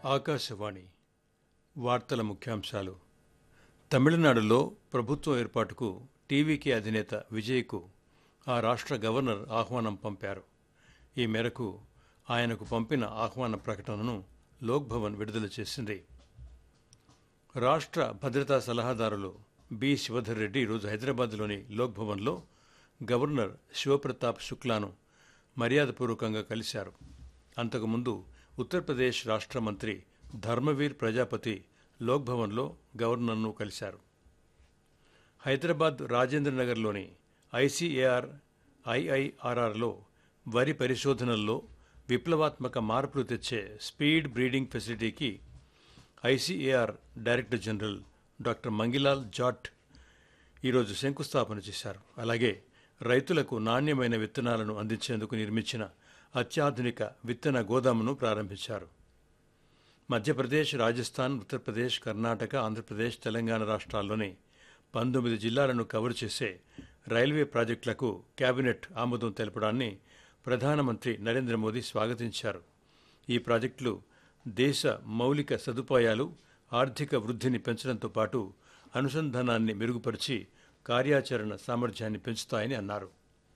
ఆకాశవాణి వార్తల ముఖ్యాంశాలు తమిళనాడులో ప్రభుత్వం ఏర్పాటుకు టీవీకే అధినేత విజయ్కు ఆ రాష్ట్ర గవర్నర్ ఆహ్వానం పంపారు ఈ మేరకు ఆయనకు పంపిన ఆహ్వాన ప్రకటనను లోక్భవన్ విడుదల చేసింది రాష్ట్ర భద్రతా సలహాదారులు బి శివధర్ రెడ్డి ఈరోజు హైదరాబాద్లోని లోక్భవన్లో గవర్నర్ శివప్రతాప్ శుక్లాను మర్యాదపూర్వకంగా కలిశారు అంతకుముందు ఉత్తరప్రదేశ్ రాష్ట్ర మంత్రి ధర్మవీర్ ప్రజాపతి లోక్భవన్లో గవర్నర్ను కలిశారు హైదరాబాద్ రాజేంద్రనగర్లోని ఐసీఏఆర్ ఐఐఆర్ఆర్లో వరి పరిశోధనల్లో విప్లవాత్మక మార్పులు తెచ్చే స్పీడ్ బ్రీడింగ్ ఫెసిలిటీకి ICAR director general doctor Mangilal Jat ఈరోజు శంకుస్థాపన చేశారు అలాగే రైతులకు నాణ్యమైన విత్తనాలను అందించేందుకు నిర్మించిన అత్యాధునిక విత్తన గోదామును ప్రారంభించారు మధ్యప్రదేశ్ రాజస్థాన్ ఉత్తరప్రదేశ్ కర్ణాటక ఆంధ్రప్రదేశ్ తెలంగాణ రాష్ట్రాల్లోని పంతొమ్మిది జిల్లాలను కవర్ చేసే రైల్వే ప్రాజెక్టులకు కేబినెట్ ఆమోదం తెలపడాన్ని ప్రధానమంత్రి నరేంద్ర మోదీ స్వాగతించారు ఈ ప్రాజెక్టులు దేశ మౌలిక సదుపాయాలు ఆర్థిక వృద్ధిని పెంచడంతో పాటు అనుసంధానాన్ని మెరుగుపరిచి కార్యాచరణ సామర్థ్యాన్ని పెంచుతాయని అన్నారు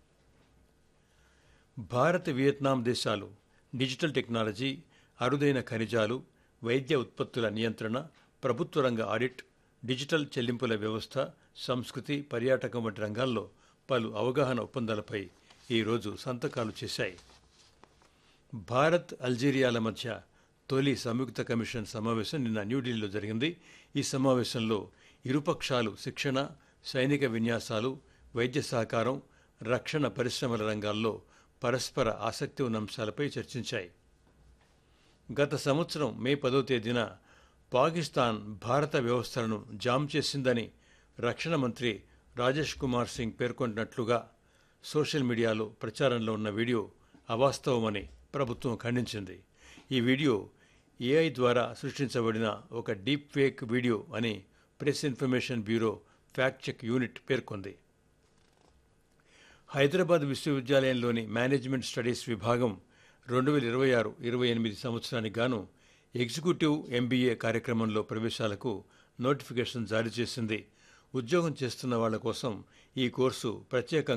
భారత్ వియత్నాం దేశాలు డిజిటల్ టెక్నాలజీ అరుదైన ఖనిజాలు వైద్య ఉత్పత్తుల నియంత్రణ ప్రభుత్వ రంగ ఆడిట్ డిజిటల్ చెల్లింపుల వ్యవస్థ సంస్కృతి పర్యాటకం వంటి రంగాల్లో పలు అవగాహన ఒప్పందాలపై ఈరోజు సంతకాలు చేశాయి భారత్ అల్జీరియాల మధ్య తొలి సంయుక్త కమిషన్ సమావేశం నిన్న న్యూఢిల్లీలో జరిగింది ఈ సమావేశంలో ఇరుపక్షాలు శిక్షణ సైనిక విన్యాసాలు వైద్య సహకారం రక్షణ పరిశ్రమల రంగాల్లో పరస్పర ఆసక్తి ఉన్న అంశాలపై చర్చించాయి గత సంవత్సరం మే పదో తేదీన పాకిస్తాన్ భారత వ్యవస్థలను జామ్ చేసిందని రక్షణ మంత్రి రాజేష్ కుమార్ సింగ్ పేర్కొంటున్నట్లుగా సోషల్ మీడియాలో ప్రచారంలో ఉన్న వీడియో అవాస్తవమని ప్రభుత్వం ఖండించింది ఈ వీడియో ఏఐ ద్వారా సృష్టించబడిన ఒక డీప్ ఫేక్ వీడియో అని press information bureau fact check unit పేర్కొంది హైదరాబాద్ విశ్వవిద్యాలయంలోని మేనేజ్మెంట్ స్టడీస్ విభాగం రెండు వేల ఇరవై ఆరు ఇరవై ఎనిమిది సంవత్సరానికి గాను ఎగ్జిక్యూటివ్ ఎంబీఏ కార్యక్రమంలో ప్రవేశాలకు నోటిఫికేషన్ జారీ చేసింది ఉద్యోగం చేస్తున్న వాళ్ల కోసం ఈ కోర్సు ప్రత్యేకంగా